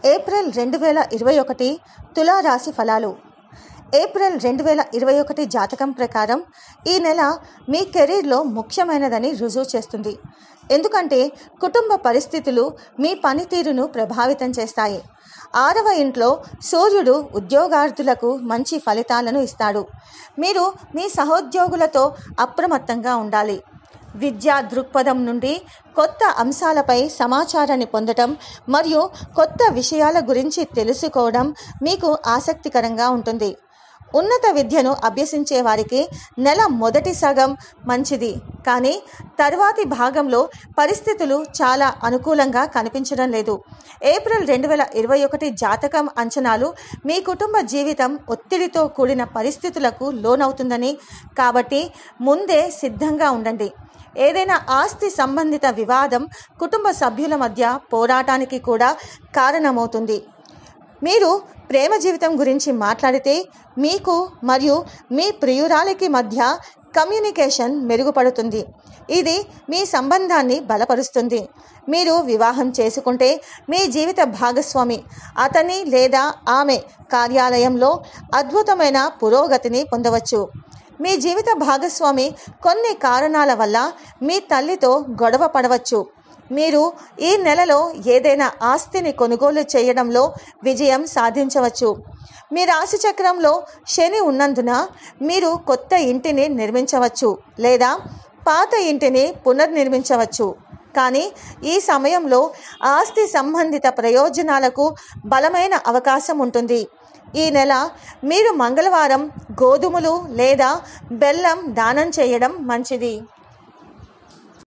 April రెండు వేల ఇరవై ఒకటి తులారాశి ఫలాలు ఏప్రిల్ రెండు వేల ఇరవై ఒకటి జాతకం ప్రకారం ఈ నెల మీ కెరీర్లో ముఖ్యమైనదని రుజువు చేస్తుంది ఎందుకంటే కుటుంబ పరిస్థితులు మీ పనితీరును ప్రభావితం చేస్తాయి ఆరవ ఇంట్లో సూర్యుడు ఉద్యోగార్థులకు మంచి ఫలితాలను ఇస్తాడు మీరు మీ సహోద్యోగులతో అప్రమత్తంగా ఉండాలి విద్యా దృక్పథం నుండి కొత్త అంశాలపై సమాచారాన్ని పొందటం మరియు కొత్త విషయాల గురించి తెలుసుకోవడం మీకు ఆసక్తికరంగా ఉంటుంది ఉన్నత విద్యను అభ్యసించే వారికి నెల మొదటి సగం మంచిది కానీ తర్వాతి భాగంలో పరిస్థితులు చాలా అనుకూలంగా కనిపించడం లేదు ఏప్రిల్ రెండు వేల ఇరవై ఒకటి జాతకం అంచనాలు మీ కుటుంబ జీవితం ఒత్తిడితో కూడిన పరిస్థితులకు లోనవుతుందని కాబట్టి ముందే సిద్ధంగా ఉండండి ఏదైనా ఆస్తి సంబంధిత వివాదం కుటుంబ సభ్యుల మధ్య పోరాటానికి కూడా కారణమవుతుంది మీరు ప్రేమ జీవితం గురించి మాట్లాడితే మీకు మరియు మీ ప్రియురాలికి మధ్య కమ్యూనికేషన్ మెరుగుపడుతుంది ఇది మీ సంబంధాన్ని బలపరుస్తుంది మీరు వివాహం చేసుకుంటే మీ జీవిత భాగస్వామి అతని లేదా ఆమె కార్యాలయంలో అద్భుతమైన పురోగతిని పొందవచ్చు మీ జీవిత భాగస్వామి కొన్ని కారణాల వల్ల మీ తల్లితో గొడవ పడవచ్చు మీరు ఈ నెలలో ఏదైనా ఆస్తిని కొనుగోలు చేయడంలో విజయం సాధించవచ్చు మీ రాశి చక్రంలో శని ఉన్నందున మీరు కొత్త ఇంటిని నిర్మించవచ్చు లేదా పాత ఇంటిని పునర్నిర్మించవచ్చు కానీ ఈ సమయంలో ఆస్తి సంబంధిత ప్రయోజనాలకు బలమైన అవకాశం ఉంటుంది ఈ నెల మీరు మంగళవారం గోధుమలు లేదా బెల్లం దానం చేయడం మంచిది